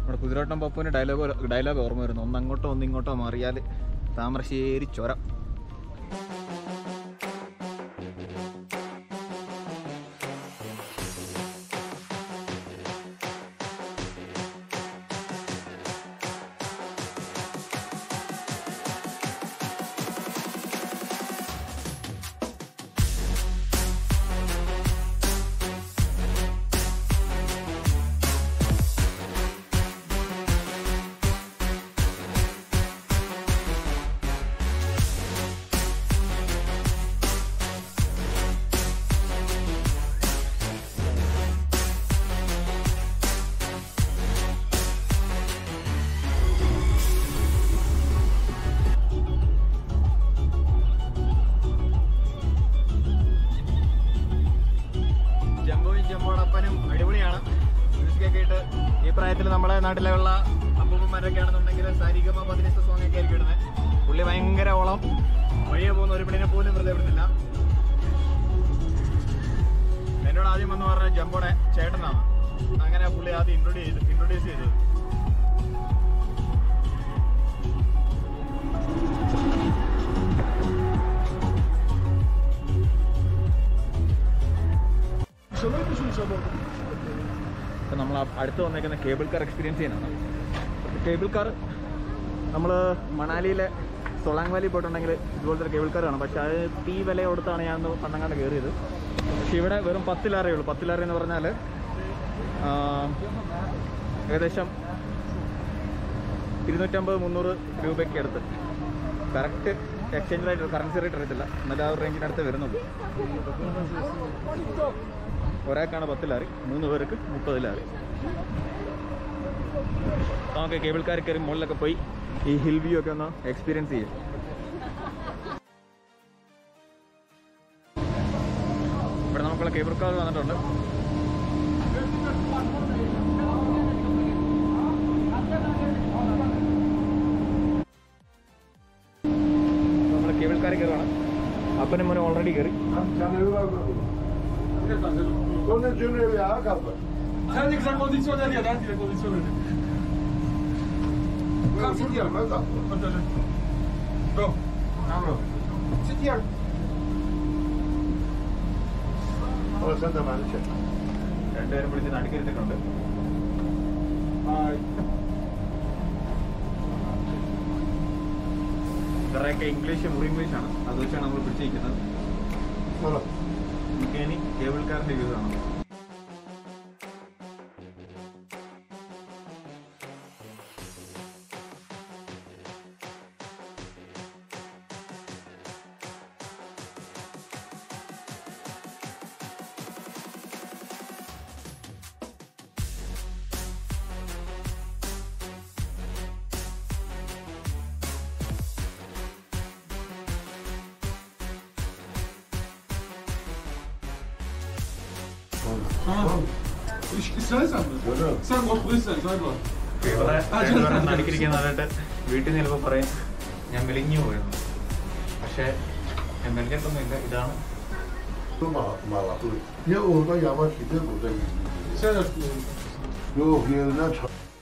നമ്മുടെ കുതിരോട്ടം പപ്പുവിന് dialogue dialogue ഓർമ്മ വരുന്നു ഒന്ന് അങ്ങോട്ടോ ഒന്ന് ഇങ്ങോട്ടോ മാറിയാൽ താമരശ്ശേരി ചുരം ജംബോയും ജംബോടപ്പനും അടിപൊളിയാണ് മ്യൂസിക്കൊക്കെ ഇട്ട് ഈ പ്രായത്തിൽ നമ്മളെ നാട്ടിലുള്ള അപ്പൂപ്പന്മാരൊക്കെ ആണെന്നുണ്ടെങ്കിൽ സാരിഗമ പതിനഞ്ച് സോങ് ഒക്കെ ആയിരിക്കും ഇടുന്നത് പുള്ളി ഭയങ്കര ഓളം വഴിയെ പോകുന്ന ഒരു പെണ്ണിനെ പോലും വെറുതെ വിടുന്നില്ല എന്നോട് ആദ്യം വന്ന് പറഞ്ഞ ജംബോടെ ചേട്ടനാണ് അങ്ങനെ പുള്ളി ആദ്യം ഇൻട്രൊഡ്യൂസ് ചെയ്ത് ഇൻട്രൊഡ്യൂസ് ചെയ്തത് ഇപ്പം നമ്മൾ അടുത്ത് വന്നേക്കുന്ന കേബിൾ കാർ എക്സ്പീരിയൻസ് ചെയ്യാനാണ് കേബിൾ കാർ നമ്മൾ മണാലിയിലെ സൊളാങ് വാലി പോയിട്ടുണ്ടെങ്കിൽ ഇതുപോലത്തെ ഒരു കേബിൾ കാർ കാണാം പക്ഷേ അത് തീ വില കൊടുത്താണ് ഞാൻ ഒന്ന് പന്നങ്ങാണ്ട് കയറിയത് പക്ഷേ ഇവിടെ വെറും പത്ത് ലാറേ ഉള്ളൂ പത്ത് ലാറ എന്ന് പറഞ്ഞാൽ ആ, ഏകദേശം ഇരുന്നൂറ്റമ്പത് മുന്നൂറ് രൂപയ്ക്ക് അടുത്ത് correct exchange rate currency rate അറിയത്തില്ല എന്നാലും ആ ഒരു റേഞ്ചിനടുത്ത് വരുന്നുള്ളൂ ഒരാൾക്കാണ് പത്ത് ലാറി മൂന്ന് പേർക്ക് മുപ്പത് ലാറി നമുക്ക് കേബിൾ കാർ കയറി മുകളിലൊക്കെ പോയി ഈ ഹിൽ വ്യൂ ഒക്കെ ഒന്ന് എക്സ്പീരിയൻസ് ചെയ്യും ഇവിടെ നമുക്കുള്ള കേബിൾ കാർ വന്നിട്ടുണ്ട് നമ്മൾ കേബിൾ കാർ കയറുവാണ് അപ്പനും മോനും ഓൾറെഡി കയറി Condizione a capo. Prendi questa condizione lì, adesso le condizioni lì. Come si tira? Quanto c'è? Bro. Ah, bro. Si tira. Ora senta male c'è. രണ്ടുപേരും പിടിച്ച് നടുക്കിരുത്തിട്ടുണ്ട് ഇവരുടെയൊക്കെ ഇംഗ്ലീഷ് മുറി ഇംഗ്ലീഷാണ് അത് വെച്ചാണ് നമ്മൾ പിടിച്ചിരിക്കുന്നത് Allora, നമുക്ക് ഇനി കേബിൾ കാറിന്റെ വ്യൂ കാണാം Tamam. Ich, ich weiß aber. Oder? Sag mal, grüß sein, sag mal. ഇവിടെ രണ്ടുപേരും നടുക്കിരിക്കുന്നതായിട്ട് വീട്ടിൽ നിന്ന് ചിലപ്പോൾ പറയും ഞാൻ മെലിഞ്ഞു പോയെന്ന് പക്ഷേ ഞാൻ മെലിഞ്ഞിട്ടൊന്നുമില്ല ഇതാണ് 또 마, 말아. 야, 오늘 야마 기대 못해. Sen de 요, 얘는 참.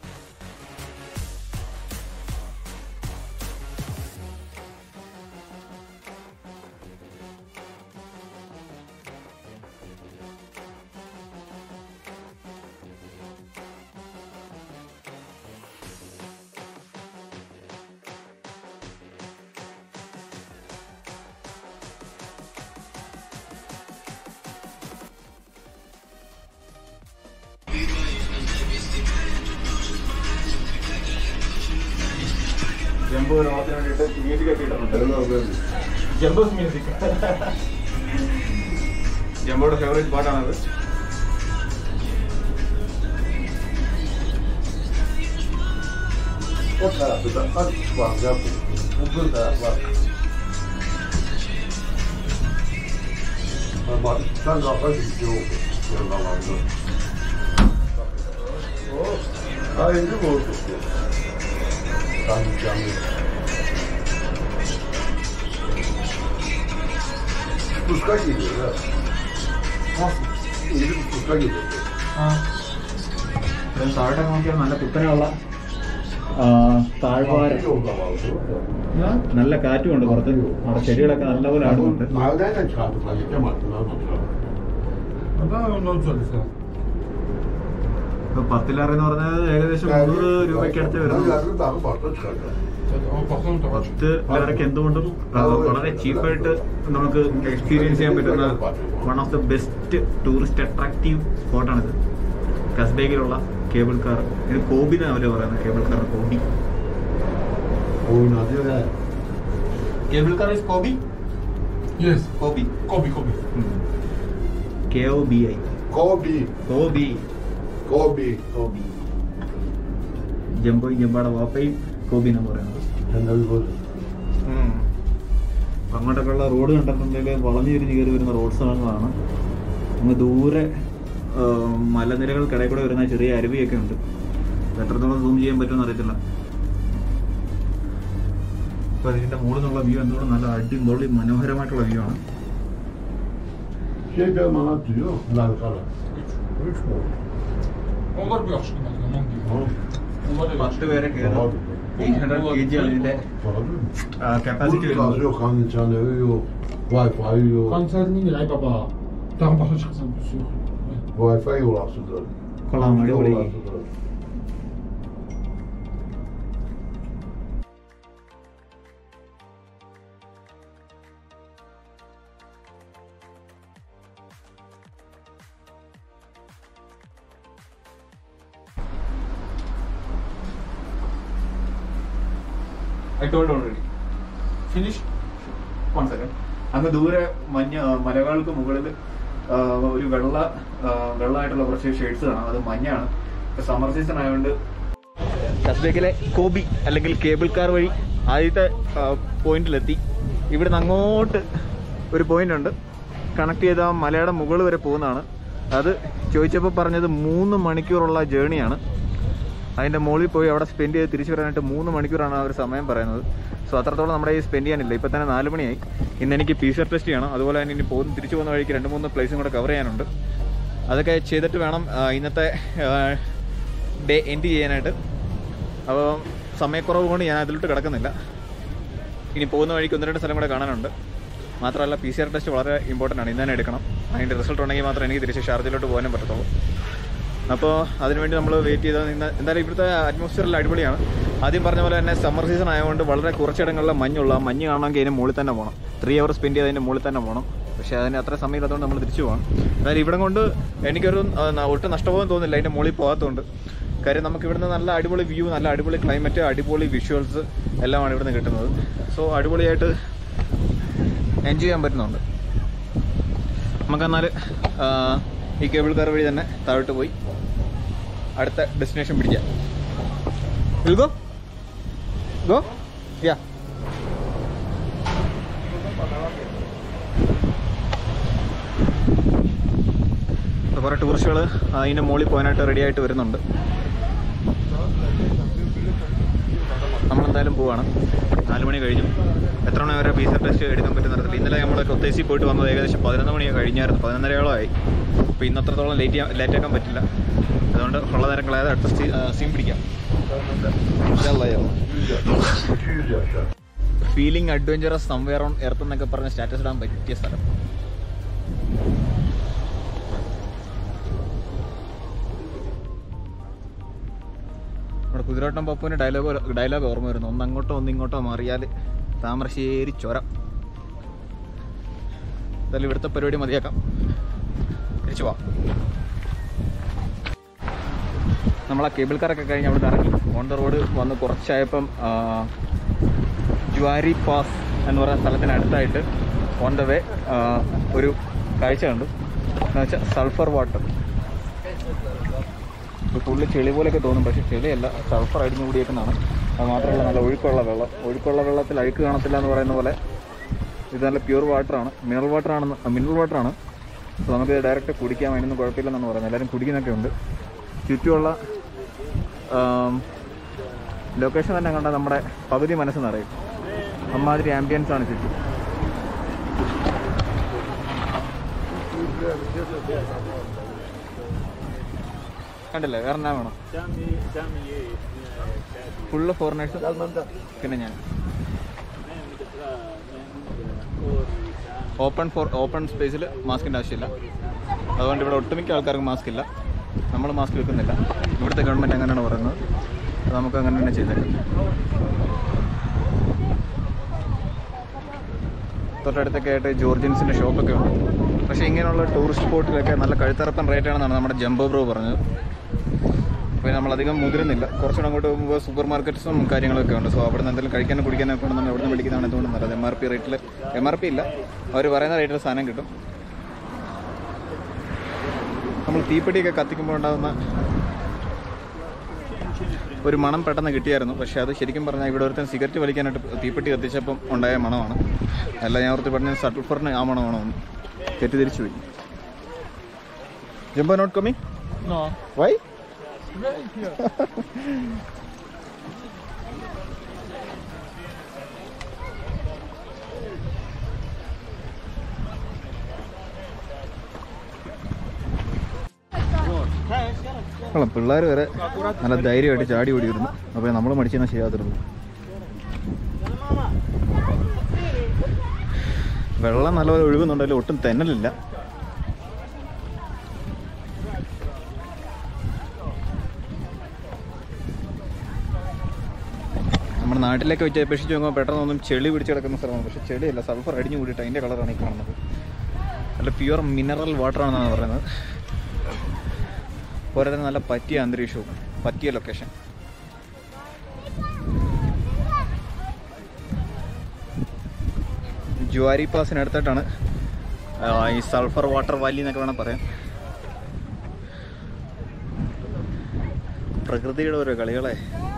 ജംബോ ലോകത്തിന് വേണ്ടിയിട്ട് മ്യൂസിക് ഒക്കെ ഇട്ടിട്ടുണ്ട് 내가 왜 ജംബോസ് മ്യൂസിക് ജംബോയുടെ ഫേവറേറ്റ് പാട്ടാണത് 꽃다 아프다. 아, 왕자부. 우불다, 와. 아, 맞, 난 나까지 줘. 내가 왕자. 아, 이거 뭐 어떡해. 깜짝이야. Пускай идет, да. Иди пускай идет. താഴോട്ടൊക്കെ നോക്കിയാൽ നല്ല കുത്തനെയുള്ള ആ, താഴ്വാര നല്ല കാറ്റുമുണ്ട് പുറത്ത് അവിടെ ചെടികളൊക്കെ നല്ലപോലെ ആടുന്നുണ്ട് 나가다가 차도 가기 때 맞구나. 나는 넣을 줄 알았어. ഇപ്പൊ പത്തിലാറ് എന്ന് പറഞ്ഞാൽ ഏകദേശം മുന്നൂറ് രൂപയ്ക്ക് അടുത്ത് വരുന്നു 나도 나도 맞다 차가. 어, 박수는 더 പത്ത് ലിറയ്ക്ക് എന്തുകൊണ്ടും ആ, വളരെ ചീപ്പായിട്ട് നമുക്ക് എക്സ്പീരിയൻസ് ചെയ്യാൻ പറ്റുന്ന one of the best tourist attractive സ്പോട്ടാണിത് കസ്ബേഗിലുള്ള കേബിൾ കാർ ഇത് കോബി എന്നാണ് അവർ പറയുന്നത് cable car Kobi 오 나중에 cable car is Kobi 예스. Kobi 꼬비 꼬비. K O B I 고비 Kobi 고비 Kobi ജംബോയും ജമ്പാടെ വാപ്പയും കോബി എന്നാണ് പറയുന്നത് 옛날 거 അപ്പൊ അങ്ങോട്ടൊക്കെയുള്ള റോഡ് കണ്ടിട്ടുണ്ടെങ്കിൽ വളഞ്ഞു തിരിഞ്ഞ് കയറി വരുന്ന റോഡ് സ്ഥലങ്ങളാണ് അങ്ങ് ദൂരെ ആ, മലനിരകൾക്കിടയിൽ കൂടെ വരുന്ന ചെറിയ അരുവിയൊക്കെ ഉണ്ട് ഇത് എത്രത്തോളം സൂം ചെയ്യാൻ പറ്റുമെന്ന് അറിയത്തില്ല അപ്പൊ ഇതിന്റെ മുകളിൽ നിന്നുള്ള വ്യൂ എന്തുകൊണ്ട് നല്ല അടിപൊളി മനോഹരമായിട്ടുള്ള വ്യൂ ആണ് 시행자 많았지요. 날가라. 엉거리 역시 많이 넘는 어. 엉거리 പത്ത് പേരെ കയറും എയ്റ്റ് ഹൺഡ്രഡ് കെ ജി ആണ് ഇതിന്റെ കപ്പാസിറ്റി വരുന്നത് 가죠 가는 차네요. 와이파이요. 관사님이 라이 봐봐. 다음 봐서 착상 보세요. 와이파이 올라왔어들. കൊള്ളാം അടിപൊളി I told already. 피니시? One second. അങ്ങ് ദൂരെ മഞ്ഞ ആ, മലകൾക്ക് മുകളിൽ ആ, ഒരു വെള്ള ആ, വെള്ളമായിട്ടുള്ള കുറച്ച് ഷെയ്ഡ്സ് കാണാം അത് മഞ്ഞാണ് സമ്മർ സീസൺ ആയതുകൊണ്ട് കസ്ബേക്കിലെ കോബി അല്ലെങ്കിൽ കേബിൾ കാർ വഴി ആദ്യത്തെ പോയിന്റിലെത്തി ഇവിടുന്ന് അങ്ങോട്ട് ഒരു പോയിന്റ് ഉണ്ട് കണക്ട് ചെയ്ത ആ മലയുടെ മുകളിൽ വരെ പോകുന്നതാണ് അത് ചോദിച്ചപ്പോൾ പറഞ്ഞത് മൂന്ന് മണിക്കൂറുള്ള ജേണിയാണ് അതിൻ്റെ മുകളിൽ പോയി അവിടെ സ്പെൻഡ് ചെയ്ത് തിരിച്ചു വരാനായിട്ട് മൂന്ന് മണിക്കൂറാണ് അവർ സമയം പറയുന്നത് സോ അത്രത്തോളം നമ്മുടെ ഈ സ്പെൻഡ് ചെയ്യാനില്ല ഇപ്പം തന്നെ നാല് മണിയായി ഇന്ന് എനിക്ക് പി സി ആർ ടെസ്റ്റ് ചെയ്യണം അതുപോലെ തന്നെ ഇനി പോകുന്ന തിരിച്ചു പോകുന്ന വഴിക്ക് രണ്ട് മൂന്ന് പ്ലേസും കൂടെ കവർ ചെയ്യാനുണ്ട് അതൊക്കെ ചെയ്തിട്ട് വേണം ആ, ഇന്നത്തെ ഡേ എൻഡ് ചെയ്യാനായിട്ട് അപ്പോൾ സമയക്കുറവ് കൊണ്ട് ഞാൻ അതിലോട്ട് കിടക്കുന്നില്ല ഇനി പോകുന്ന വഴിക്ക് ഒന്ന് രണ്ട് സ്ഥലം കൂടെ കാണാനുണ്ട് മാത്രമല്ല പി സി ആർ ടെസ്റ്റ് വളരെ ഇമ്പോർട്ടൻ്റ് ആണ് ഇന്ന് തന്നെ എടുക്കണം അതിൻ്റെ റിസൾട്ട് ഉണ്ടെങ്കിൽ മാത്രമേ എനിക്ക് തിരിച്ച് ഷാർജയിലോട്ട് പോകാനും പറ്റത്തുള്ളൂ അപ്പോൾ അതിനുവേണ്ടി നമ്മൾ വെയിറ്റ് ചെയ്ത് നിന്ന് എന്തായാലും ഇവിടുത്തെ അറ്റ്മോസ്ഫിയറിൽ അടിപൊളിയാണ് ആദ്യം പറഞ്ഞ പോലെ തന്നെ സമ്മർ സീസൺ ആയതുകൊണ്ട് വളരെ കുറച്ചിടങ്ങളിൽ മഞ്ഞുള്ള ആ മഞ്ഞ് കാണണമെങ്കിൽ അതിന് മുകളിൽ തന്നെ പോകണം ത്രീ അവർ സ്പെൻഡ് ചെയ്ത് അതിൻ്റെ മുകളിൽ തന്നെ പോകണം പക്ഷേ അതിന് അത്ര സമയമില്ലാത്തതുകൊണ്ട് നമ്മൾ തിരിച്ചു പോകണം എന്നാലും ഇവിടെ കൊണ്ട് എനിക്കൊരു ആ, ന- ഒട്ടും നഷ്ടബോധം തോന്നുന്നില്ല അതിൻ്റെ മുകളിൽ പോകാത്തതുകൊണ്ട് കാര്യം നമുക്ക് ഇവിടുന്ന് നല്ല അടിപൊളി വ്യൂ നല്ല അടിപൊളി ക്ലൈമറ്റ് അടിപൊളി വിഷ്വൽസ് എല്ലാമാണ് ഇവിടുന്ന് കിട്ടുന്നത് സോ അടിപൊളിയായിട്ട് എൻജോയ് ചെയ്യാൻ പറ്റുന്നുണ്ട് നമുക്കെന്നാൽ ഈ കേബിൾ കാർ വഴി തന്നെ താഴോട്ട് പോയി അടുത്ത ഡെസ്റ്റിനേഷൻ പിടിക്കാം വിൽ ഗോ ഗോ യാ കുറേ ടൂറിസ്റ്റുകൾ അതിൻ്റെ മുകളിൽ പോകാനായിട്ട് റെഡി ആയിട്ട് വരുന്നുണ്ട് നമ്മളെന്തായാലും പോവാണ് നാല് മണി കഴിഞ്ഞു എത്ര മണി വരെ പി സി ടെസ്റ്റ് എടുക്കാൻ പറ്റുന്ന തരത്തിൽ ഇന്നലെ നമ്മൾ കൊത്തേസി പോയിട്ട് വന്നത് ഏകദേശം പതിനൊന്ന് മണി കഴിഞ്ഞായിരുന്നു പതിനൊന്നരയോളം ആയി അപ്പോൾ ഇന്ന് അത്രത്തോളം ലേറ്റ് ചെയ്യാൻ ലേറ്റ് ആക്കാൻ പറ്റില്ല അതുകൊണ്ട് ഉള്ള നേരം കളയാതെ അടുത്ത സീ- ആ, സീൻ പിടിക്കാം feeling adventurous somewhere on earth എന്നൊക്കെ പറഞ്ഞ സ്റ്റാറ്റസ് ഇടാൻ പറ്റിയ സ്ഥലം നമ്മുടെ കുതിരോട്ടം പപ്പുവിന് ഡയലോഗ് ഡയലോഗ് ഓർമ്മ വരുന്നു ഒന്ന് അങ്ങോട്ടോ ഒന്ന് ഇങ്ങോട്ടോ മാറിയാൽ താമരശ്ശേരി ചൊരം എന്തായാലും ഇവിടുത്തെ പരിപാടി മതിയാക്കാം തിരിച്ചു പോവാം നമ്മൾ ആ കേബിൾ കാറൊക്കെ കഴിഞ്ഞ് അവിടെ ഇറങ്ങി ഓൺ ദ റോഡ് വന്ന് കുറച്ചായപ്പം ആ, ജ്വാരി പാസ് എന്ന് പറയുന്ന സ്ഥലത്തിന് അടുത്തായിട്ട് ഓൺ ദ വേ ഒരു കാഴ്ച കണ്ടു എന്ന് വെച്ചാൽ സൾഫർ വാട്ടർ ഫുള്ള് ചെളി പോലെയൊക്കെ തോന്നും പക്ഷേ ചെളിയല്ല സൾഫർ അടിഞ്ഞു കൂടിയേക്കുന്നതാണ് അത് മാത്രമല്ല നല്ല ഒഴുക്കുള്ള വെള്ളം ഒഴുക്കുള്ള വെള്ളത്തിൽ അഴുക്ക് കാണത്തില്ല എന്ന് പറയുന്ന പോലെ ഇത് നല്ല പ്യൂർ വാട്ടറാണ് മിനറൽ വാട്ടർ ആണെന്ന് മിനറൽ വാട്ടറാണ് അപ്പോൾ നമുക്ക് ഡയറക്റ്റ് കുടിക്കാൻ അതിനൊന്നും കുഴപ്പമില്ലെന്നാണ് പറയുന്നത് എല്ലാവരും കുടിക്കുന്നൊക്കെ ഉണ്ട് ചുറ്റുമുള്ള ലൊക്കേഷൻ തന്നെ കണ്ടാൽ നമ്മുടെ പകുതി മനസ്സ് നിറയും അമ്മാതിരി ആംബിയൻസ് ആണ് ചുറ്റും കണ്ടില്ലേ വേറെ എന്നാ വേണം ഫുള്ള് ഫോറിനേഴ്സ് പിന്നെ ഞാൻ ഓപ്പൺ ഫോർ ഓപ്പൺ സ്പേസിൽ മാസ്കിൻ്റെ ആവശ്യമില്ല അതുകൊണ്ട് ഇവിടെ ഒട്ടുമിക്ക ആൾക്കാർക്ക് മാസ്ക് ഇല്ല നമ്മൾ മാസ്ക് വെക്കുന്നില്ല ഇവിടുത്തെ ഗവൺമെൻറ് അങ്ങനെയാണ് പറയുന്നത് അത് നമുക്ക് അങ്ങനെ തന്നെ ചെയ്തേക്കാം തൊട്ടടുത്തൊക്കെ ആയിട്ട് ജോർജിൻസിൻ്റെ ഷോപ്പൊക്കെ ഉണ്ട് പക്ഷേ ഇങ്ങനെയുള്ള ടൂറിസ്റ്റ് സ്പോട്ടിലൊക്കെ നല്ല കഴുത്തറപ്പൻ റേറ്റാണെന്നാണ് നമ്മുടെ ജംബോ ബ്രോ പറഞ്ഞത് അപ്പോൾ നമ്മളധികം മുതിരുന്നില്ല കുറച്ചുകൂടെ അങ്ങോട്ട് പോകുമ്പോൾ സൂപ്പർ മാർക്കറ്റ്സും കാര്യങ്ങളൊക്കെ ഉണ്ട് സോ അവിടെ നിന്ന് എന്തെങ്കിലും കഴിക്കാനോ കുടിക്കാനോ ഒക്കെ നമ്മൾ എവിടെ നിന്ന് മേടിക്കുന്നതാണ് എന്തുകൊണ്ട് നല്ലത് എം ആർ പി റേറ്റിൽ എം ആർ പി ഇല്ല അവർ പറയുന്ന റേറ്റിൽ സാധനം കിട്ടും നമ്മൾ തീപ്പെട്ടിയൊക്കെ കത്തിക്കുമ്പോൾ ഉണ്ടാകുന്ന ഒരു മണം പെട്ടെന്ന് കിട്ടിയായിരുന്നു പക്ഷേ അത് ശരിക്കും പറഞ്ഞാൽ ഇവിടെ ഒരുത്തൻ സിഗരറ്റ് വലിക്കാനായിട്ട് തീപ്പെട്ടി കത്തിച്ചപ്പം ഉണ്ടായ മണമാണ് അല്ല ഞാൻ ഓർത്ത് പറഞ്ഞ സൾഫറിന് ആ മണമാണോ എന്ന് തെറ്റിദ്ധരിച്ചു പോയി Jumbo not coming No. Why Right here. കൊള്ളാം പിള്ളേർ വരെ നല്ല ധൈര്യമായിട്ട് ചാടി ഓടി വരുന്നു അപ്പോൾ നമ്മൾ മടിച്ചാൽ ചെയ്യാതിരുന്നു വെള്ളം നല്ലപോലെ ഒഴുകുന്നുണ്ടെങ്കിലും ഒട്ടും തെന്നലില്ല നമ്മുടെ നാട്ടിലേക്ക് വെച്ച് അപേക്ഷിച്ച് നോക്കുമ്പോൾ പെട്ടെന്നൊന്നും ചെളി പിടിച്ച് കിടക്കുന്ന സ്ഥലമാണ് പക്ഷേ ചെളിയല്ല സൾഫർ അടിഞ്ഞു കൂടിയിട്ട് അതിൻ്റെ കളറാണ് ഈ കാണുന്നത് നല്ല പ്യുവർ മിനറൽ വാട്ടർ ആണെന്നാണ് പറയുന്നത് പോരാതെ നല്ല പറ്റിയ അന്തരീക്ഷവും പറ്റിയ ലൊക്കേഷൻ ജുവാരി പാസിനടുത്തായിട്ടാണ് ആ, ഈ സൾഫർ വാട്ടർ വാലി എന്നൊക്കെ വേണം പറയാൻ പ്രകൃതിയുടെ ഓരോ കളികളെ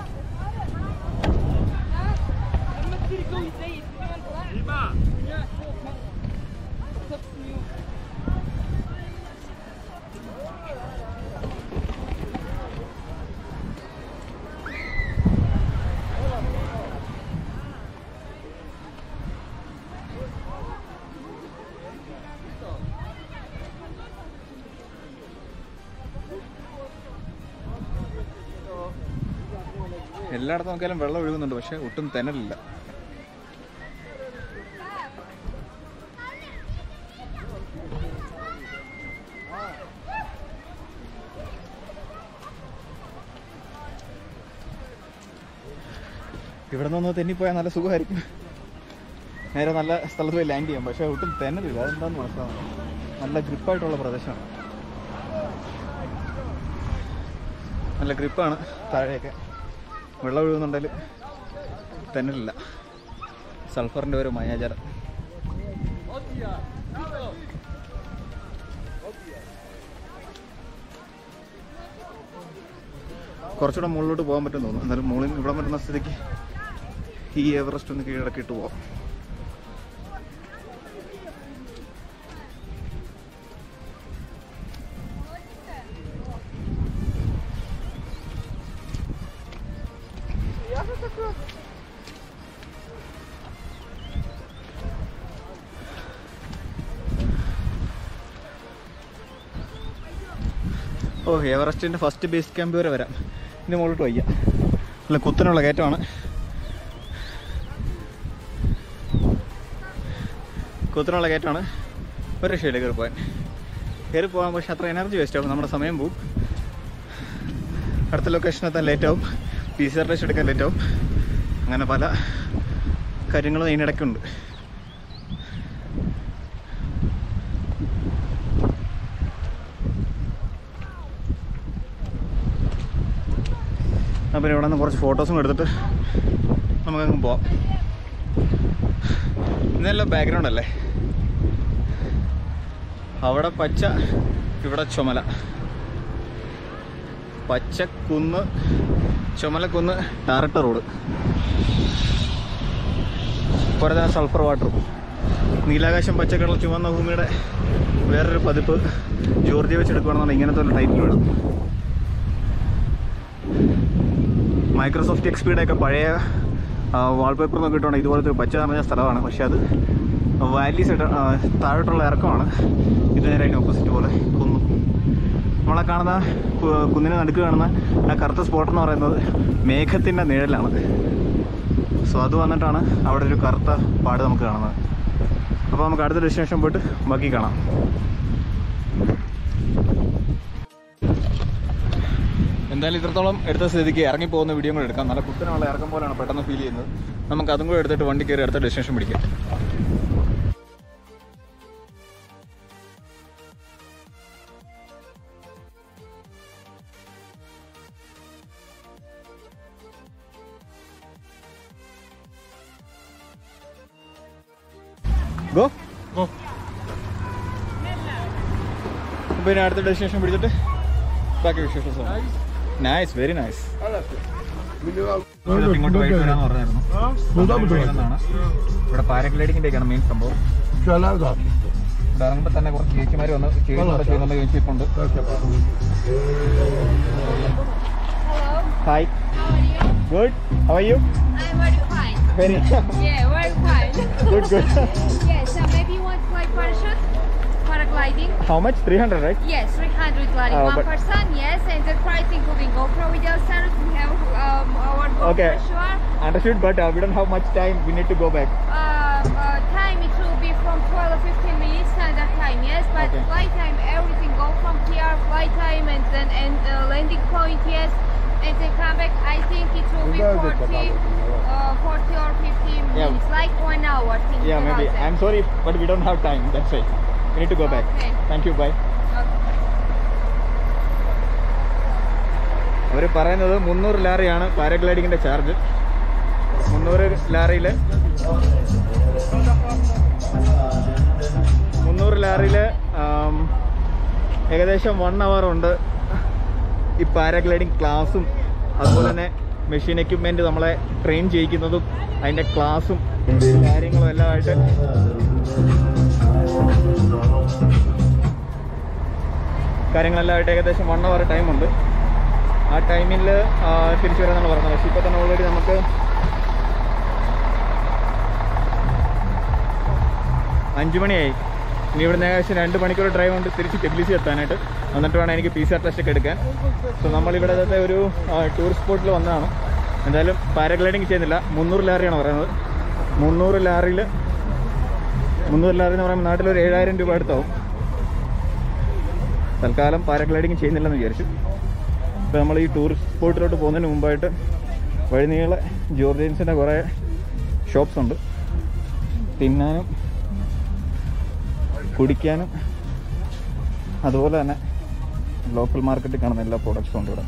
എല്ലായിടത്തും നോക്കിയാലും വെള്ളം ഒഴുകുന്നുണ്ട് പക്ഷെ ഒട്ടും തെനലില്ല ഇവിടെ നിന്ന് തെന്നിപ്പോയാൽ നല്ല സുഖമായിരിക്കും നേരെ നല്ല സ്ഥലത്ത് പോയി ലാൻഡ് ചെയ്യാം പക്ഷെ ഒട്ടും തെന്നലില്ല അതെന്താന്ന് മനസ്സിലാവുന്നത് നല്ല ഗ്രിപ്പായിട്ടുള്ള പ്രദേശമാണ് നല്ല ഗ്രിപ്പാണ് താഴെയൊക്കെ വെള്ളം ഒഴുകുന്നുണ്ടെങ്കിൽ തെന്നലില്ല സൾഫറിൻ്റെ ഒരു മായാജാലം കുറച്ചുകൂടെ മുകളിലോട്ട് പോകാൻ പറ്റും തോന്നുന്നു എന്നാലും മുകളിൽ ഇവിടെ വരുന്ന സ്ഥിതിക്ക് ഈ എവറസ്റ്റ് ഒന്ന് കീഴടക്കിയിട്ട് പോവാം ഓ എവറസ്റ്റിൻ്റെ ഫസ്റ്റ് ബേസ് ക്യാമ്പ് വരെ വരാം ഇതിന് മുകളിലോട്ട് വയ്യ നല്ല കുത്തനുള്ള കയറ്റമാണ് കുത്തനുള്ള കയറ്റമാണ് ഒരു രക്ഷയില്ല കയറി പോകാൻ കയറി പോകാൻ പക്ഷെ അത്ര എനർജി വേസ്റ്റ് ആവും നമ്മുടെ സമയം പോവും അടുത്ത ലൊക്കേഷൻ എത്താൻ ലേറ്റ് ആവും പി സി ആർ ടെസ്റ്റ് എടുക്കാൻ ലേറ്റ് ആവും അങ്ങനെ പല കാര്യങ്ങളും ഇതിനിടയ്ക്കുണ്ട് അപ്പം ഇവിടെ നിന്ന് കുറച്ച് ഫോട്ടോസും എടുത്തിട്ട് നമുക്കങ്ങ് പോവാം ഇന്നെല്ലാം ബാക്ക്ഗ്രൗണ്ട് അല്ലേ അവിടെ പച്ച ഇവിടെ ചുമല പച്ചക്കുന്ന് ചുമലക്കുന്ന് ടാറട്ട റോഡ് പുറത്തെ സൾഫർ വാട്ടറും നീലാകാശം പച്ചക്കടൽ ചുവന്ന ഭൂമിയുടെ വേറൊരു പതിപ്പ് ജോർജിയ വെച്ചെടുക്കുകയാണെന്നുണ്ടെങ്കിൽ ഇങ്ങനത്തെ ഒരു ടൈറ്റിൽ വേണം മൈക്രോസോഫ്റ്റ് എക്സ്പിയുടെ ഒക്കെ പഴയ വാൾപേപ്പർ നോക്കി ഇട്ടുകൊണ്ട് ഇതുപോലത്തെ ഒരു പച്ച നിറഞ്ഞ സ്ഥലമാണ് പക്ഷെ അത് വാലി സൈഡ് താഴോട്ടുള്ള ഇറക്കമാണ് ഇത് നേരെ അതിൻ്റെ ഓപ്പോസിറ്റ് പോലെ കുന്നു നമ്മളെ കാണുന്ന കു- കുന്നിന് നടുക്ക് കാണുന്ന ആ കറുത്ത സ്പോട്ട് എന്ന് പറയുന്നത് മേഘത്തിൻ്റെ നിഴലാണ് സോ അത് വന്നിട്ടാണ് അവിടെ ഒരു കറുത്ത പാട് നമുക്ക് കാണുന്നത് അപ്പോൾ നമുക്ക് അടുത്ത ഡെസ്റ്റിനേഷൻ പോയിട്ട് ബാക്കി കാണാം എന്തായാലും ഇത്രത്തോളം എടുത്ത സ്ഥിതിക്ക് ഇറങ്ങി പോകുന്ന വീഡിയോ കൂടെ എടുക്കാം നല്ല കുത്തനുള്ള ഇറക്കം പോലെയാണ് പെട്ടെന്ന് ഫീൽ ചെയ്യുന്നത് നമുക്ക് അതും കൂടെ എടുത്തിട്ട് വണ്ടി കയറി അടുത്ത ഡെസ്റ്റിനേഷൻ പിടിക്കാം ഗോ Go. പിന്നെ അടുത്ത ഡെസ്റ്റിനേഷൻ പിടിച്ചിട്ട് ബാക്കി വിശേഷം നൈസ് വെരി നൈസ് ഇങ്ങോട്ട് വൈകിട്ട് വരാന്ന് പറഞ്ഞായിരുന്നു വരുന്നതാണ്. ഇവിടെ പാരഗ്ലൈഡിങ്ങിന്റെ ഒക്കെയാണ് മെയിൻ സംഭവം ഇവിടെ ഇറങ്ങുമ്പോൾ തന്നെ കുറച്ച് ചേച്ചിമാർ വന്ന് ചെയ്യുന്നുണ്ട് ചെയ്യുന്നുണ്ട് ചോദിച്ചിട്ടുണ്ട് hi good how are you I'm very fine. Very Yeah, very fine. Good good yes, so maybe you want to fly parachute? Paragliding? How much three hundred right Yes, 300 gliding. Oh, One but- person, yes, and the price including GoPro video service. We have um, our GoPro Okay. sure. Understood, but uh, we don't have much time. We need to go back. Um, uh, time it will be from 12 or 15 minutes standard time, yes, but Okay. flight time, everything go from here, flight time, and then and uh, landing point, yes, and then come back. I think it will be 40, uh, 40 or 50 Yeah. minutes, like one hour. Think Yeah, about maybe. that. I'm sorry, but we don't have time. That's why. We need to go back. Okay. Thank you. Bye. Okay. അവർ പറയുന്നത് മുന്നൂറ് ലാറിയാണ് പാരഗ്ലൈഡിങ്ങിന്റെ charge മുന്നൂറ് ലാറിയിൽ മുന്നൂറ് ലാറിയിൽ ഏകദേശം one hour ഉണ്ട് ഈ paragliding ക്ലാസ്സും അതുപോലെ തന്നെ മെഷീൻ എക്യുപ്മെൻറ്റ് നമ്മളെ ട്രെയിൻ ചെയ്യിക്കുന്നതും അതിൻ്റെ ക്ലാസ്സും കാര്യങ്ങളും എല്ലാം ആയിട്ട് കാര്യങ്ങളെല്ലാം ആയിട്ട് ഏകദേശം വൺ അവർ ടൈമുണ്ട് ആ ടൈമിൽ തിരിച്ചു വരാമെന്നാണ് പറഞ്ഞത് പക്ഷേ ഇപ്പോൾ തന്നെ ഓൾറെഡി നമുക്ക് അഞ്ച് മണിയായി ഇനി ഇവിടുന്ന് ഏകദേശം രണ്ട് മണിക്കൂർ ഡ്രൈവ് ഉണ്ട് തിരിച്ച് കെബ്ലിസി എത്താനായിട്ട് എന്നിട്ട് വേണം എനിക്ക് പി സി ആർ ടെസ്റ്റ് ഒക്കെ എടുക്കാൻ സോ നമ്മൾ ഇവിടുത്തെ ഒരു ടൂറിസ്റ്റ് സ്പോട്ടിൽ വന്നതാണ് എന്തായാലും പാരഗ്ലൈഡിങ് ചെയ്യുന്നില്ല മുന്നൂറ് ലാറിയാണ് പറയുന്നത് മുന്നൂറ് ലാറിയിൽ മുന്നൂറ് ലാറി എന്ന് പറയുമ്പോൾ നാട്ടിലൊരു ഏഴായിരം രൂപ അടുത്താവും തൽക്കാലം പാരഗ്ലൈഡിങ് ചെയ്യുന്നില്ലെന്ന് വിചാരിച്ചു ഇപ്പോൾ നമ്മൾ ഈ ടൂറിസ്റ്റ് സ്പോട്ടിലോട്ട് പോകുന്നതിന് മുമ്പായിട്ട് വഴിനീളെ ജോർജിയൻസിൻ്റെ കുറേ ഷോപ്സ് ഉണ്ട് തിന്നാനും കുടിക്കാനും അതുപോലെ തന്നെ ലോക്കൽ മാർക്കറ്റിൽ കാണുന്ന എല്ലാ പ്രോഡക്ട്സും ഉണ്ട് ഇവിടെ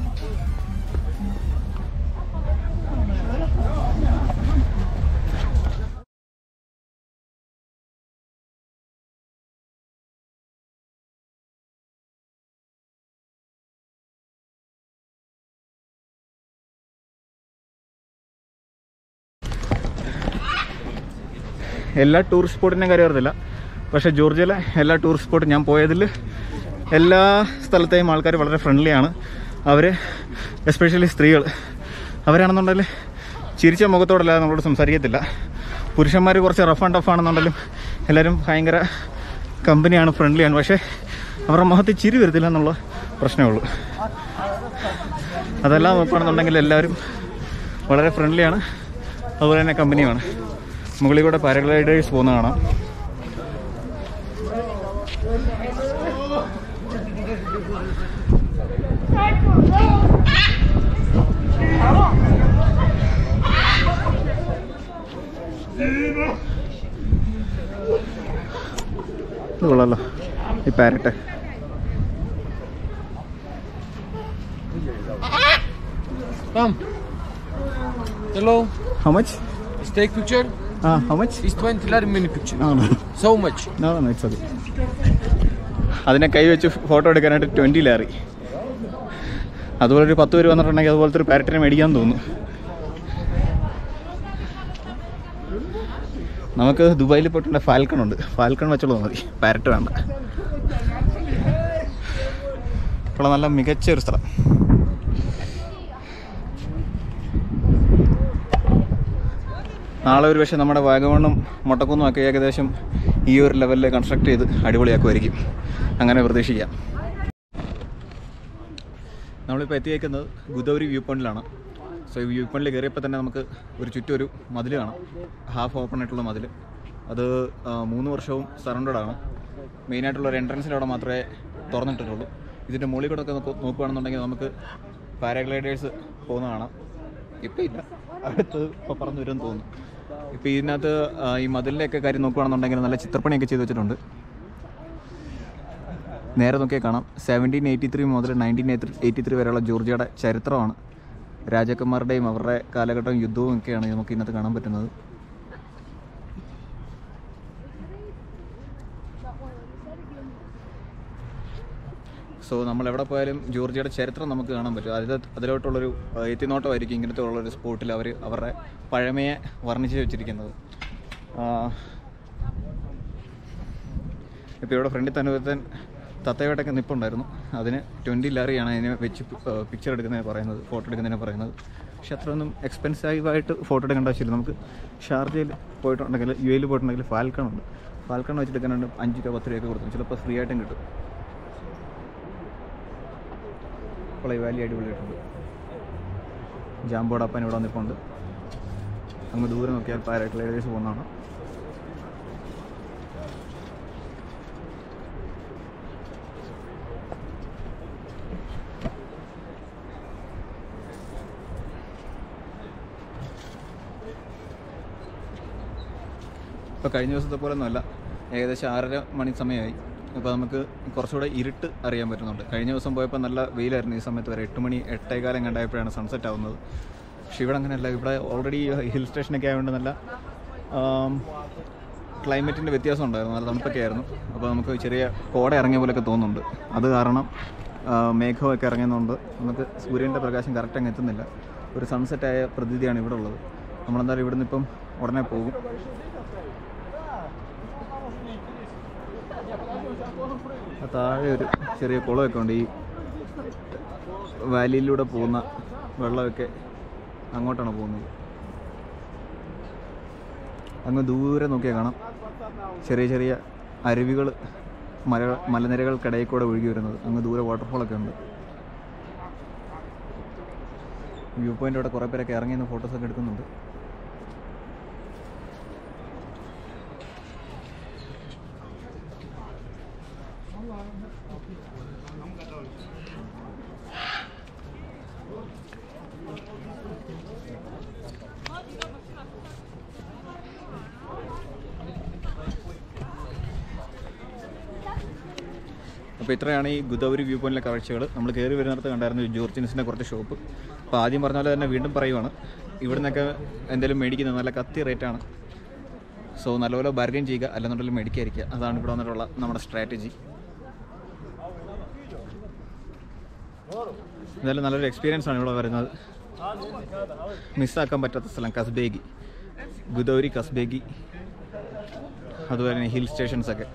എല്ലാ ടൂറിസ്റ്റ് സ്പോട്ടിൻ്റെയും കാര്യം അറിയത്തില്ല പക്ഷേ ജോർജിയയിലെ എല്ലാ ടൂറിസ്റ്റ് സ്പോട്ടും ഞാൻ പോയതിൽ എല്ലാ സ്ഥലത്തെയും ആൾക്കാർ വളരെ ഫ്രണ്ട്ലിയാണ് അവർ എസ്പെഷ്യലി സ്ത്രീകൾ അവരാണെന്നുണ്ടെങ്കിൽ ചിരിച്ച മുഖത്തോടല്ലാതെ നമ്മളോട് സംസാരിക്കത്തില്ല പുരുഷന്മാർ കുറച്ച് റഫ് ആൻഡ് ടഫ് ആണെന്നുണ്ടെങ്കിലും എല്ലാവരും ഭയങ്കര കമ്പനിയാണ് ഫ്രണ്ട്ലിയാണ് പക്ഷേ അവരുടെ മുഖത്ത് ചിരി വരത്തില്ല എന്നുള്ള പ്രശ്നമേ ഉള്ളൂ അതെല്ലാം നോക്കുകയാണെന്നുണ്ടെങ്കിൽ എല്ലാവരും വളരെ ഫ്രണ്ട്ലിയാണ് അതുപോലെ തന്നെ കമ്പനിയുമാണ് മുകളിൽ കൂടെ പാരഗ്ലൈഡേഴ്സ് പോകുന്ന കാണാം ഇത് കൊള്ളാലോ ഈ parrot Come. Hello. How much Let's take picture. ആ how much It's 20 lari mini picture. ആണോ So much. No, no, it's okay. അതിനെ കൈ വെച്ച് ഫോട്ടോ എടുക്കാനായിട്ട് ട്വൻറ്റി ലാറി അതുപോലെ ഒരു പത്ത് പേര് വന്നിട്ടുണ്ടെങ്കിൽ അതുപോലത്തെ ഒരു പാരറ്റിനെ മേടിക്കാൻ തോന്നുന്നു നമുക്ക് ദുബായിൽ പോയിട്ടുണ്ട് ഫാൽക്കൺ ഉണ്ട് ഫാൽക്കൺ വെച്ചുള്ളത് മതി പാരറ്റ് വേണ്ട ഇപ്പോൾ നല്ല മികച്ച ഒരു സ്ഥലം നാളെ ഒരു പക്ഷേ നമ്മുടെ വാഗമണ്ണും മുട്ടക്കുന്നും ഒക്കെ ഏകദേശം ഈ ഒരു ലെവലിൽ കൺസ്ട്രക്ട് ചെയ്ത് അടിപൊളിയാക്കുമായിരിക്കും അങ്ങനെ പ്രതീക്ഷിക്കാം നമ്മളിപ്പോൾ എത്തിയേക്കുന്നത് ഗുദൗരി വ്യൂ പോയിന്റിലാണ് സോ ഈ വ്യൂ പോയിന്റിൽ കയറിയപ്പോൾ തന്നെ നമുക്ക് ഒരു ചുറ്റും ഒരു മതിൽ കാണാം ഹാഫ് ഓപ്പൺ ആയിട്ടുള്ള മതിൽ അത് ആ, മൂന്ന് വർഷവും സറൗണ്ടഡ് ആണ് മെയിനായിട്ടുള്ള ഒരു എൻട്രൻസിൻ്റെ അവിടെ മാത്രമേ തുറന്നിട്ടിട്ടുള്ളൂ ഇതിൻ്റെ മുകളിൽ കൂടെ ഒക്കെ നോക്കു- നോക്കുകയാണെന്നുണ്ടെങ്കിൽ നമുക്ക് പാരാഗ്ലൈഡേഴ്സ് പോകുന്ന കാണാം ഇപ്പം ഇല്ല അടുത്ത് ഇപ്പോൾ പറഞ്ഞു വരുമെന്ന് തോന്നുന്നു ഇപ്പോൾ ഇതിനകത്ത് ആ, ഈ മതിലിൻ്റെയൊക്കെ കാര്യം നോക്കുകയാണെന്നുണ്ടെങ്കിൽ നല്ല ചിത്രപ്പണിയൊക്കെ ചെയ്ത് വെച്ചിട്ടുണ്ട് നേരെ നോക്കിയാൽ കാണാം സെവൻറ്റീൻ എയ്റ്റി ത്രീ മുതൽ നയൻറ്റീൻ എയ്റ്റി ത്രീ വരെയുള്ള ജോർജിയയുടെ ചരിത്രമാണ് രാജാക്കന്മാരുടെയും അവരുടെ കാലഘട്ടവും യുദ്ധവും ഒക്കെയാണ് നമുക്ക് ഇന്നത്തെ കാണാൻ പറ്റുന്നത് സോ നമ്മൾ എവിടെ പോയാലും ജോർജിയയുടെ ചരിത്രം നമുക്ക് കാണാൻ പറ്റും അതിൽ അതിലോട്ടുള്ളൊരു ആ, എത്തിനോട്ടമായിരിക്കും ഇങ്ങനത്തെ ഉള്ളൊരു സ്പോട്ടിൽ അവർ അവരുടെ പഴമയെ വർണ്ണിച്ച് വെച്ചിരിക്കുന്നത് ഇപ്പോൾ ഇവിടെ ഫ്രണ്ടിൽ തന്നെ ഒരുത്തൻ തത്തയോട്ടൊക്കെ നിൽപ്പുണ്ടായിരുന്നു അതിന് ട്വൻറ്റി ലാറിയാണ് അതിനെ വെച്ച് പിക്ചർ എടുക്കുന്നതിന് പറയുന്നത് ഫോട്ടോ എടുക്കുന്നതിന് പറയുന്നത് പക്ഷെ അത്രയൊന്നും എക്സ്പെൻസീവായിട്ട് ഫോട്ടോ എടുക്കേണ്ട ആവശ്യമില്ല നമുക്ക് ഷാർജയിൽ പോയിട്ടുണ്ടെങ്കിൽ യു എയിൽ പോയിട്ടുണ്ടെങ്കിൽ ഫാൽക്കൺ ഉണ്ട് ഫാൽക്കൺ വെച്ചെടുക്കാനുണ്ട് അഞ്ച് രൂപ പത്ത് രൂപയൊക്കെ കൊടുക്കും ചിലപ്പോൾ ഫ്രീ ആയിട്ടും കിട്ടും ഇപ്പോൾ ഈ വാലി അടിപൊളിയായിട്ടുണ്ട് ജാമ്പോടപ്പൻ ഇവിടെ വന്നിപ്പുണ്ട് അങ്ങ് ദൂരെ നോക്കിയാൽ പാരാഗ്ലൈഡേഴ്സ് പോകുന്നതാണ് ഇപ്പോൾ കഴിഞ്ഞ ദിവസത്തെ പോലെ ഒന്നുമല്ല ഏകദേശം ആറര മണി സമയമായി അപ്പോൾ നമുക്ക് കുറച്ചുകൂടെ ഇരുട്ട് അറിയാൻ പറ്റുന്നുണ്ട് കഴിഞ്ഞ ദിവസം പോയപ്പോൾ നല്ല വെയിലായിരുന്നു ഈ സമയത്ത് വരെ എട്ട് മണി എട്ടേകാലം കണ്ടായപ്പോഴാണ് സൺസെറ്റ് ആവുന്നത് പക്ഷേ ഇവിടെ അങ്ങനെയല്ല ഇവിടെ ഓൾറെഡി ഹിൽ സ്റ്റേഷനൊക്കെ ആയതുകൊണ്ട് നല്ല ക്ലൈമറ്റിൻ്റെ വ്യത്യാസം ഉണ്ടായിരുന്നു നല്ല തണുപ്പൊക്കെ ആയിരുന്നു അപ്പോൾ നമുക്ക് ചെറിയ കോട ഇറങ്ങിയ പോലെയൊക്കെ തോന്നുന്നുണ്ട് അത് കാരണം ആ, മേഘമൊക്കെ ഇറങ്ങുന്നതുകൊണ്ട് നമുക്ക് സൂര്യൻ്റെ പ്രകാശം കറക്റ്റ് അങ്ങ് എത്തുന്നില്ല ഒരു സൺസെറ്റ് ആയ പ്രതീതിയാണ് ഇവിടെ ഉള്ളത് നമ്മളെന്തായാലും ഇവിടുന്ന് ഇപ്പം ഉടനെ പോകും ആ താഴെ ഒരു ചെറിയ കുളമൊക്കെ ഉണ്ട് ഈ വാലിയിലൂടെ പോകുന്ന വെള്ളമൊക്കെ അങ്ങോട്ടാണ് പോകുന്നത് അങ്ങ് ദൂരെ നോക്കിയാൽ കാണാം ചെറിയ ചെറിയ അരുവികൾ മല മലനിരകൾക്കിടയിൽ കൂടെ ഒഴുകി വരുന്നത് അങ്ങ് ദൂരെ വാട്ടർഫോളൊക്കെ ഉണ്ട് വ്യൂ പോയിൻ്റ് അവിടെ കുറേ പേരൊക്കെ ഇറങ്ങി നിന്ന് ഫോട്ടോസൊക്കെ എടുക്കുന്നുണ്ട് അപ്പോൾ ഇത്രയാണ് ഈ ഗുദൗരി വ്യൂ പോയിന്റിലെ കാഴ്ചകൾ നമ്മൾ കയറി വരുന്നിടത്ത് കണ്ടായിരുന്നു ഈ ജോർജിൻസിൻ്റെ കുറച്ച് ഷോപ്പ് അപ്പോൾ ആദ്യം പറഞ്ഞ പോലെ തന്നെ വീണ്ടും പറയുവാണ് ഇവിടെ നിന്നൊക്കെ എന്തെങ്കിലും മേടിക്കുന്നത് നല്ല കത്തി റേറ്റാണ് സോ നല്ലപോലെ ബാർഗൈൻ ചെയ്യുക അല്ലെന്നുണ്ടെങ്കിൽ മേടിക്കാതിരിക്കുക അതാണ് ഇവിടെ വന്നിട്ടുള്ള നമ്മുടെ സ്ട്രാറ്റജി എന്തായാലും നല്ലൊരു എക്സ്പീരിയൻസ് ആണ് ഇവിടെ വരുന്നത് മിസ്സാക്കാൻ പറ്റാത്ത സ്ഥലം കസ്ബേഗി ഗുദൗരി കസ്ബേഗി അതുപോലെ തന്നെ ഹിൽ സ്റ്റേഷൻസ് ഒക്കെ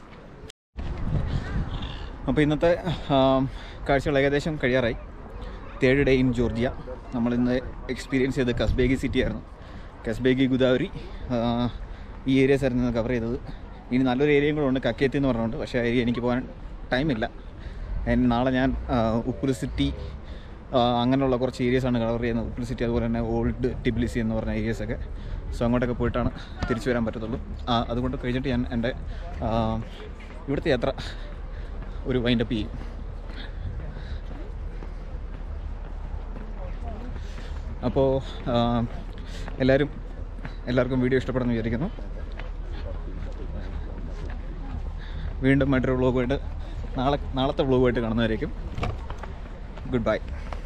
അപ്പോൾ ഇന്നത്തെ ആം, കാഴ്ചകൾ ഏകദേശം കഴിയാറായി തേർഡ് ഡേ ഇൻ ജോർജിയ നമ്മൾ ഇന്ന് എക്സ്പീരിയൻസ് ചെയ്തത് കസ്ബേഗി സിറ്റി ആയിരുന്നു കസ്ബേഗി ഗുദാവരി ആ, ഈ ഏരിയാസ് ആയിരുന്നു ഇന്ന് കവർ ചെയ്തത് ഇനി നല്ലൊരു ഏരിയയും കൂടെ ഉണ്ട് കക്കേത്തി എന്ന് പറഞ്ഞുകൊണ്ട് പക്ഷേ ആ ഏരിയ എനിക്ക് പോകാൻ ടൈമില്ല And നാളെ ഞാൻ ആ, ഉപ്പുരു സിറ്റി ആ, അങ്ങനെയുള്ള കുറച്ച് ഏരിയസാണ് കവർ ചെയ്യുന്നത് ഉപ്പുരു സിറ്റി അതുപോലെ തന്നെ ഓൾഡ് ടിബ്ലിസി എന്ന് പറഞ്ഞ ഏരിയസൊക്കെ സോ അങ്ങോട്ടൊക്കെ പോയിട്ടാണ് തിരിച്ചു വരാൻ പറ്റത്തുള്ളൂ ആ, അതുകൊണ്ട് കഴിഞ്ഞിട്ട് ഞാൻ എൻ്റെ ആ, ഇവിടുത്തെ യാത്ര ഒരു വൈൻഡപ്പ് ചെയ്യും അപ്പോൾ എല്ലാവരും എല്ലാവർക്കും വീഡിയോ ഇഷ്ടപ്പെടുന്നു വിചാരിക്കുന്നു വീണ്ടും മറ്റൊരു വ്ളോഗുമായിട്ട് നാളെ നാളത്തെ വ്ളോഗുമായിട്ട് കാണുന്നവരേക്കും ഗുഡ് ബൈ